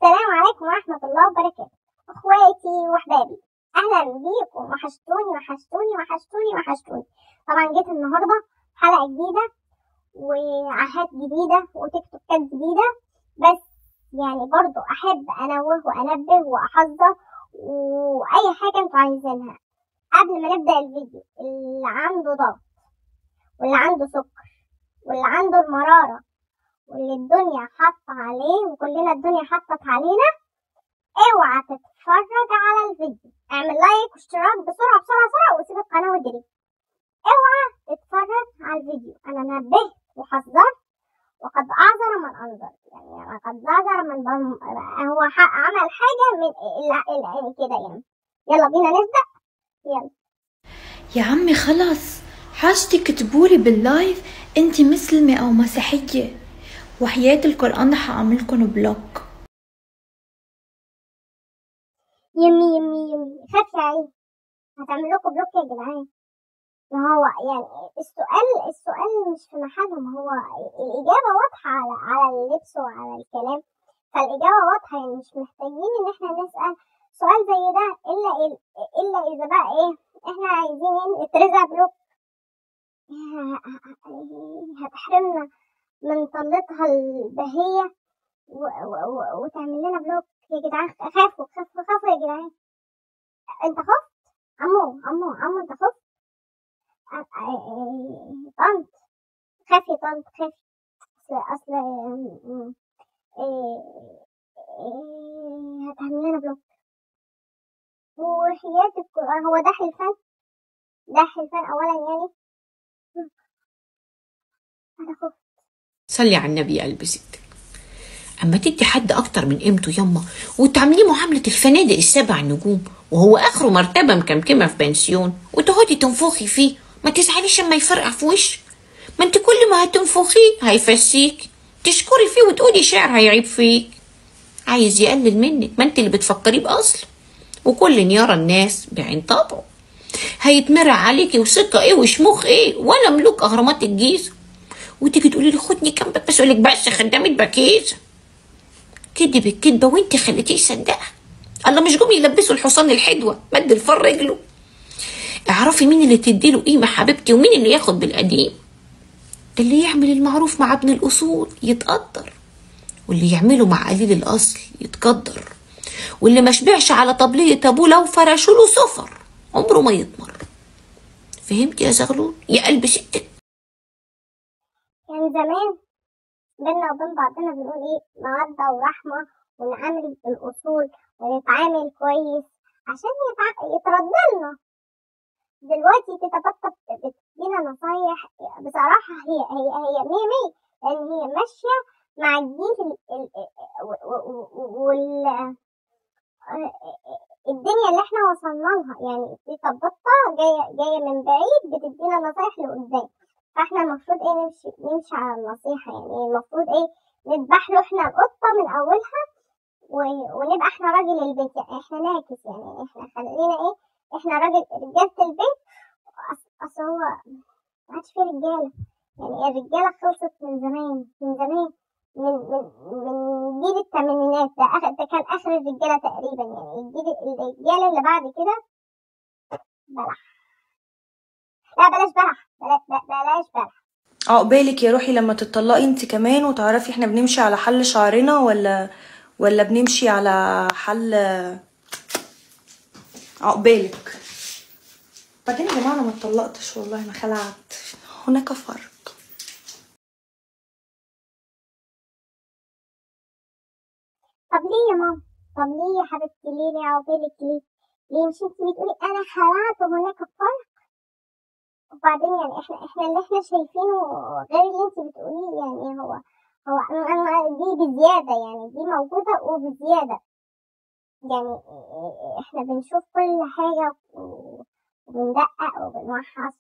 السلام عليكم ورحمة الله وبركاته اخواتي واحبابي اهلا بيكم وحشتوني وحشتوني وحشتوني وحشتوني طبعا جيت النهاردة حلقة جديدة وعهات جديدة وتيك توكات جديدة بس يعني برضو احب انوه وانبه واحذر واي حاجة انتوا عايزينها قبل ما نبدأ الفيديو اللي عنده ضغط واللي عنده سكر واللي عنده المرارة واللي الدنيا حاطة عليه وكلنا الدنيا حطت علينا اوعى تتفرج على الفيديو اعمل لايك واشتراك بسرعة بسرعة بسرعة وسيب القناة واجري اوعى تتفرج على الفيديو انا نبهت وحذرت وقد اعذر من انذر يعني قد اعذر من بم... هو عمل حاجة من ال... كده يعني يلا بينا نبدأ يلا يا عمي خلص حاجتك تقولي باللايف انت مسلمة او مسيحية وحياة القرآن حأعملكن بلوك يمي يمي يمي خاف يا عين هتعمل لكم بلوك يا جدعان ما هو يعني السؤال السؤال مش في محله ما هو الإجابة واضحة على على اللبس وعلى الكلام فالإجابة واضحة يعني مش محتاجين إن احنا نسأل سؤال زي ده إلا إلا إذا بقى إيه احنا عايزين إيه اترزع بلوك هتحرمنا من طلتها البهية وتعمل لنا بلوك يا جدعان خافوا خافوا خافوا يا جدعان انت خفت عمو عمو عمو انت خفت طنط خافي طنط خافي اصل اصل هتعمل لنا بلوك وحياتك هو ده حلفان ده حلفان اولا يعني انا خفت صلي على النبي يا قلب ستك اما تدي حد اكتر من قيمته يما وتعمليه معامله الفنادق السبع نجوم وهو اخره مرتبه مكمكمه في بنسيون وتقعدي تنفخي فيه ما تزعليش اما يفرقع في وشك ما انت كل ما هتنفخيه هيفسيك تشكري فيه وتقولي شعر هيعيب فيك عايز يقلل منك ما انت اللي بتفكريه باصل وكل يرى الناس بعين طبعه هيتمرع عليكي وثقه ايه وشموخ ايه ولا ملوك اهرامات الجيزه وتيجي تقولي لي خدني جنبك بس اقول لك بس خدامه بكيزه كدب الكدبه وانت خليتيه يصدقها الله مش جم يلبسوا الحصان الحدوه مد الفر رجله اعرفي مين اللي تديله قيمه حبيبتي ومين اللي ياخد بالقديم ده اللي يعمل المعروف مع ابن الاصول يتقدر واللي يعمله مع قليل الاصل يتقدر واللي ما شبعش على طبلية ابوه لو فرشوا له سفر عمره ما يطمر فهمت يا زغلول يا قلب ستك كان زمان بينا وبين بعضنا بنقول ايه مودة ورحمة ونعامل الأصول ونتعامل كويس عشان يتع... يتردلنا دلوقتي تتبطب بتدينا نصايح بصراحة هي هي هي مية مية لأن هي ماشية مع الجيل ال... ال... وال الدنيا اللي احنا وصلنا لها يعني تيتا بطة جاية جاية من بعيد بتدينا نصايح لقدام فاحنا المفروض ايه نمشي نمشي على النصيحة يعني المفروض ايه نذبح له احنا القطة من أولها و... ونبقى احنا راجل البيت يعني احنا ناكس يعني احنا خلينا ايه احنا راجل رجالة البيت اصل هو ما عادش فيه رجالة يعني الرجالة خلصت من زمان من زمان من من من جيل الثمانينات ده اخر ده كان اخر الرجاله تقريبا يعني الجيل الرجاله اللي بعد كده بلح لا بلاش بلح بلاش بلح عقبالك يا روحي لما تطلقي انت كمان وتعرفي احنا بنمشي على حل شعرنا ولا ولا بنمشي على حل عقبالك بعدين يا جماعه انا ما اتطلقتش والله ما خلعت هناك فرق طب ليه يا ماما طب ليه يا حبيبتي ليه ليه عقبالك ليه ليه مش انت بتقولي انا خلعت وهناك فرق وبعدين يعني احنا احنا اللي احنا شايفينه غير اللي انت بتقوليه يعني هو هو دي بزيادة يعني دي موجودة وبزيادة يعني احنا بنشوف كل حاجة وبندقق وبنوحص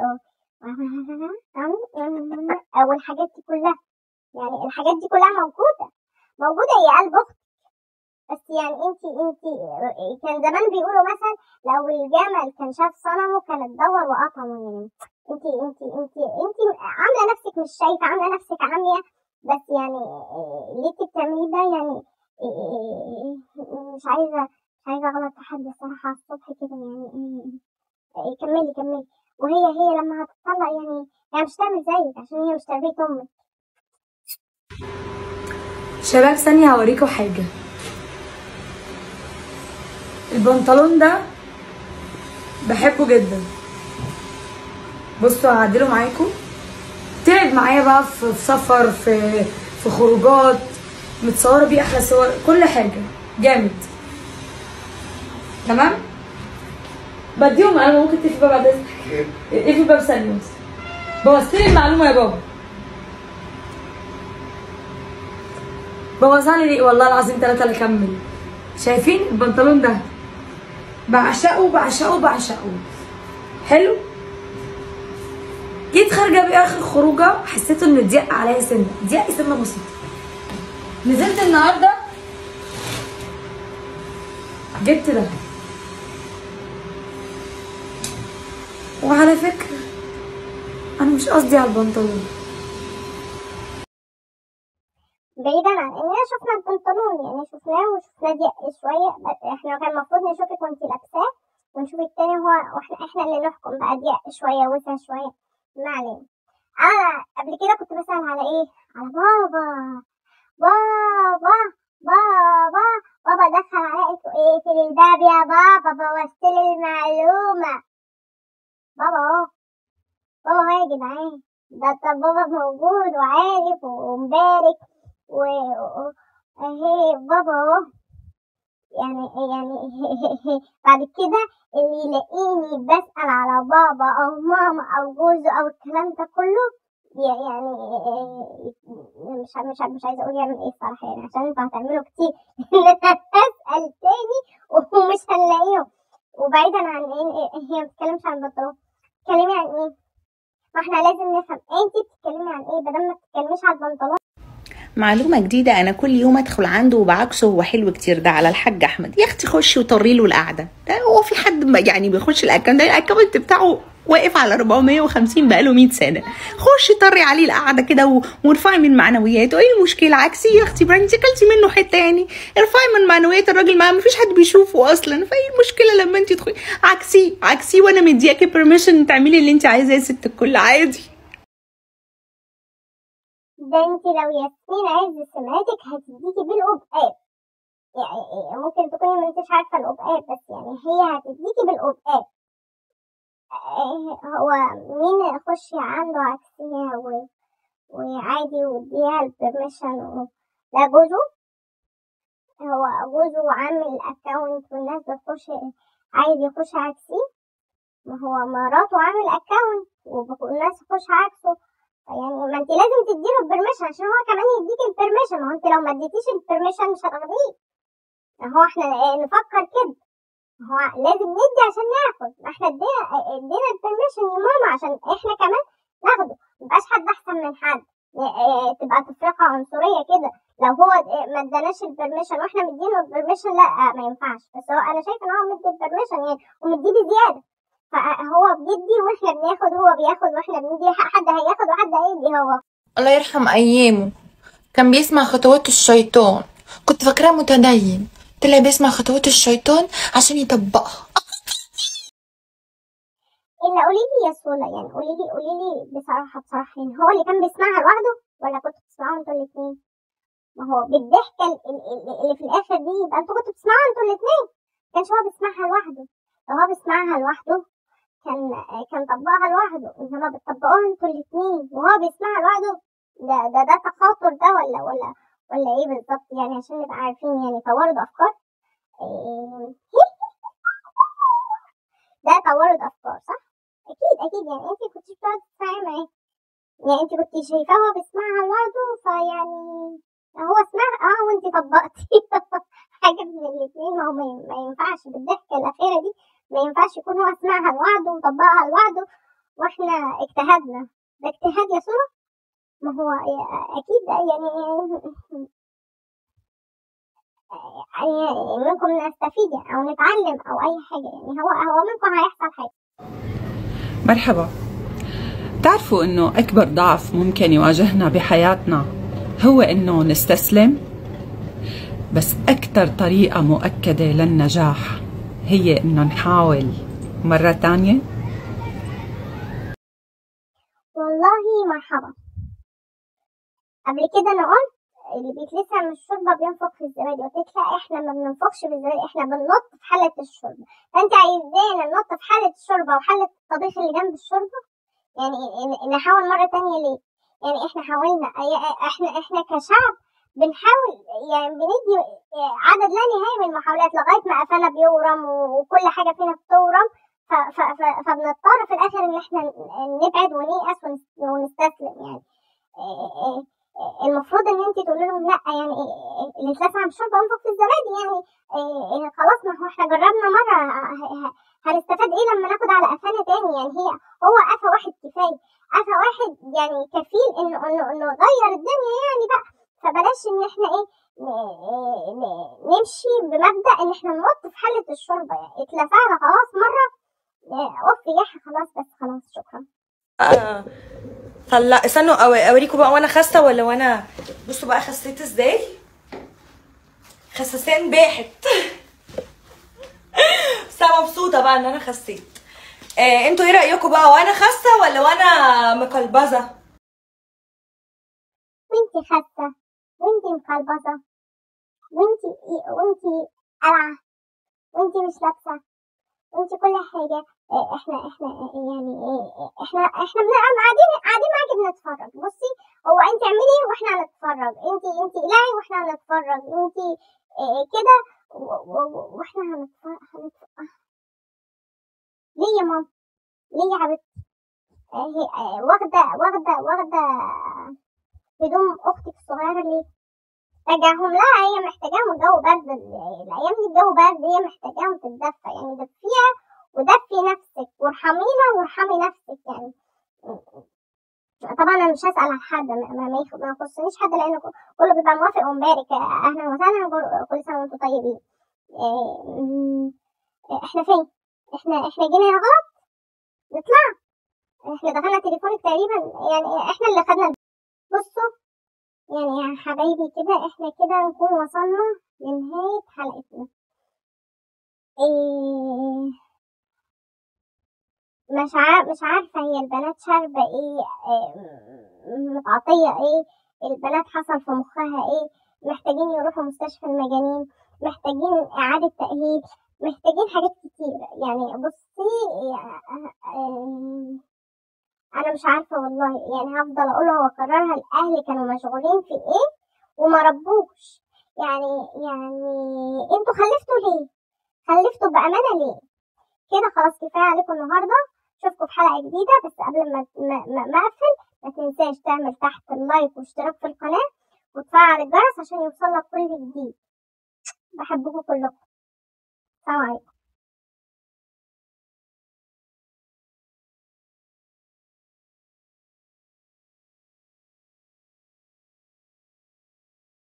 والحاجات دي كلها يعني الحاجات دي كلها موجودة موجودة يا قلب أختك بس يعني انت انت كان زمان بيقولوا مثلا لو الجمل كان شاف صنمه كان اتدور وقطمه يعني انت انت انت انت عامله نفسك مش شايفه عامله نفسك عاميه بس يعني اللي انت بتعمليه ده يعني مش عايزة مش عايزة أغلط في حد الصراحة على الصبح كده يعني إيه، كملي كملي وهي هي لما هتطلق يعني يعني مش تعمل زيك عشان هي مش تربية أمك شباب ثانية هوريكم حاجة البنطلون ده بحبه جدا بصوا هعدله معاكم تعب معايا بقى في في سفر في في خروجات متصورة بيه أحلى صور كل حاجة جامد تمام بديهم انا ممكن تقفل باب بعد اذنك اقفل باب ثانية بس بوظتلي المعلومة يا بابا بوظها لي ليه والله العظيم ثلاثة لا اكمل شايفين البنطلون ده بعشقه بعشقه بعشقه حلو جيت خارجه بيه اخر خروجه حسيت انه ضيق عليا سنه ضيق سنه بسيطه نزلت النهارده جبت ده وعلى فكره انا مش قصدي على البنطلون بعيدا عن اننا شفنا البنطلون يعني شفناه وشفناه ضيق شوية بس احنا كان المفروض نشوفك وانتي لابساه ونشوف التاني هو واحنا احنا اللي نحكم بقى ضيق شوية وسع شوية ما علينا انا قبل كده كنت بسأل على ايه على بابا بابا بابا بابا دخل عليا قلت له اقفل الباب يا بابا بوظتلي المعلومة بابا اهو بابا اهو يا جدعان ده طب بابا موجود وعارف ومبارك و و- اهي بابا اهو يعني يعني بعد كده اللي يلاقيني بسأل على بابا أو ماما أو جوزه أو الكلام ده كله ي- يعني مش مش مش عايزة أقول يعمل إيه الصراحة يعني عشان أنتوا هتعملوا كتير هسأل تاني ومش هنلاقيهم وبعيدا عن إيه هي ما بتتكلمش عن البنطلون بتتكلمي عن إيه؟ ما إحنا لازم نفهم أنت بتتكلمي عن إيه بدل ما تتكلميش على البنطلون معلومة جديدة أنا كل يوم أدخل عنده وبعكسه هو حلو كتير ده على الحاج أحمد يا أختي خشي وطري له القعدة ده هو في حد ما- يعني بيخش الأكونت ده الأكونت بتاعه واقف على 450 بقاله 100 سنة خشي طري عليه القعدة كده و- وارفعي من معنوياته ايه المشكلة عكسي يا أختي براني انت كلتي منه حتة يعني ارفعي من معنويات الراجل ما مفيش حد بيشوفه أصلا فايه المشكلة لما انت تدخلي عكسي عكسي وأنا مدياكي بيرميشن تعملي اللي انت عايزاه يا ست الكل عادي ده انت لو ياسمين عز سمعتك هتديكي بالقبقاب يعني إيه، ممكن تكوني ما انتش عارفه القبقاب بس يعني هي هتديكي بالقبقاب إيه، هو مين يخش عنده عكسية و... وعادي واديها البرميشن و... ده جوزه هو جوزه عامل اكونت والناس بتخش عايز يخش عكسيه ما هو مراته عامل اكونت والناس تخش عكسه يعني ما انت لازم تديله البرميشن عشان هو كمان يديك البرميشن ما هو انت لو ما اديتيش البرميشن مش هتاخديه هو احنا نفكر كده هو لازم ندي عشان ناخد ما احنا ادينا ادينا البرميشن يا ماما عشان احنا كمان ناخده ميبقاش حد احسن من حد اه، تبقى تفرقة عنصرية كده لو هو اه، ما اداناش البرميشن واحنا مدينه البرميشن لا اه، ما ينفعش بس هو انا شايفه ان هو مدي البرميشن يعني ومديه بزيادة فهو بيدي واحنا بناخد هو بياخد واحنا بندي حد هياخد وحد هيدي هو الله يرحم أيامه كان بيسمع خطوات الشيطان كنت فاكراه متدين طلع بيسمع خطوات الشيطان عشان يطبقها الا قولي لي يا سولا يعني قولي لي قولي لي بصراحه بصراحه يعني هو اللي كان بيسمعها لوحده ولا كنتوا بتسمعوا انتوا الاثنين ما هو بالضحكه ال- ال- ال- اللي في الاخر دي يبقى انتوا كنتوا بتسمعوا انتوا الاثنين كانش هو بيسمعها لوحده لو هو بيسمعها لوحده كان كان طبقها لوحده انما بتطبقوها انتوا الاثنين وهو بيسمعها لوحده ده ده ده تخاطر ده ولا ولا ولا ايه بالظبط يعني عشان نبقى عارفين يعني توارد افكار إيه ده توارد افكار صح اكيد اكيد يعني انت كنت بتقعدي تسمعي معاه يعني انت كنت شايفاه هو بيسمعها لوحده فيعني هو سمعها اه وانت طبقتي حاجه من الاثنين ما هو ما ين- ما ينفعش بالضحكه الاخيره دي ما ينفعش يكون هو سمعها لوحده وطبقها لوحده واحنا اجتهدنا ده اجتهاد يا سورة ما هو اكيد ده يعني يعني منكم نستفيد يعني او نتعلم او اي حاجه يعني هو هو منكم هيحصل حاجه مرحبا بتعرفوا انه اكبر ضعف ممكن يواجهنا بحياتنا هو انه نستسلم بس أكتر طريقة مؤكدة للنجاح هي إنه نحاول مرة تانية والله مرحبا قبل كده انا قلت اللي بيتلسع من الشوربه بينفخ في الزبادي قلت لك لا احنا ما بننفخش في الزبادي احنا بننط في حله الشوربه فانت عايزانا ننط في حله الشوربه وحله الطبيخ اللي جنب الشوربه يعني ن- نحاول مره تانية ليه يعني احنا حاولنا أي- احنا احنا كشعب بنحاول يعني بندي عدد لا نهائي من المحاولات لغايه ما قفانا بيورم و- وكل حاجه فينا بتورم ف- ف- ف- فبنضطر في الاخر ان احنا نبعد ونيأس ونس- ونستسلم يعني إيه إيه إيه المفروض ان انت تقولي لهم لا يعني إيه اللي اتلسع من الشوربه انفخ في الزبادي يعني إيه إيه خلاص ما هو احنا جربنا مره ه- ه- هنستفاد ايه لما ناخد على قفانا تاني يعني هي هو قفا واحد كفايه قفا واحد يعني كفيل انه انه انه غير الدنيا يعني بقى فبلاش ان احنا ايه ن- ن- نمشي بمبدا ان احنا ننط في حله الشوربه يعني اتلسعنا خلاص مره إيه، اوف يا أخي، خلاص بس خلاص شكرا آه. طلع استنوا أو- اوريكم بقى وانا خاسه ولا وانا بصوا بقى خسيت ازاي خساسين باحت بس انا مبسوطه بقى ان انا خسيت آه انتوا ايه رايكم بقى وانا خاسه ولا وانا مقلبزه وانتي خاسة وانتي مقلبظة وانتي وانتي قلعة وانتي مش لابسة وانتي كل حاجة اه، احنا احنا يعني اه، احنا احنا بنبقى قاعدين قاعدين معاكي بنتفرج بصي هو انتي اعملي واحنا هنتفرج انتي انتي اقلعي واحنا هنتفرج انتي اه، كده و- و- و- واحنا هنتفرج هنتفرج ليه يا ماما ليه يا حبيبتي اه، هي اه، واخدة واخدة واخدة هدوم اختك الصغيرة ليه رجعهم لها هي محتاجاهم الجو برد ال- الايام دي الجو برد هي محتاجاهم تتدفى يعني دفيها ودفي نفسك وارحمينا وارحمي نفسك يعني طبعا انا مش هسال عن حد ما, ما, ما يخ- ما يخصنيش حد لان ك- كله بيبقى موافق ومبارك اهلا وسهلا كل- كل سنه وانتم طيبين إيه، م- احنا فين احنا احنا جينا هنا غلط نطلع احنا دخلنا تليفونك تقريبا يعني احنا اللي خدنا بصوا يعني يا حبايبي كده احنا كده نكون وصلنا لنهاية حلقتنا إيه مش عارف مش عارفة هي البنات شاربة ايه, إيه متعاطية ايه البنات حصل في مخها ايه محتاجين يروحوا مستشفى المجانين محتاجين إعادة تأهيل محتاجين حاجات كتير يعني بصي إيه انا مش عارفه والله يعني هفضل اقولها واكررها الاهل كانوا مشغولين في ايه وما ربوش يعني يعني انتوا خلفتوا ليه خلفتوا بامانه ليه كده خلاص كفايه عليكم النهارده اشوفكم في حلقه جديده بس قبل ما ما ما ما اقفل ما تنساش تعمل تحت اللايك واشتراك في القناه وتفعل الجرس عشان يوصلك كل جديد بحبكم كلكم سلام عليكم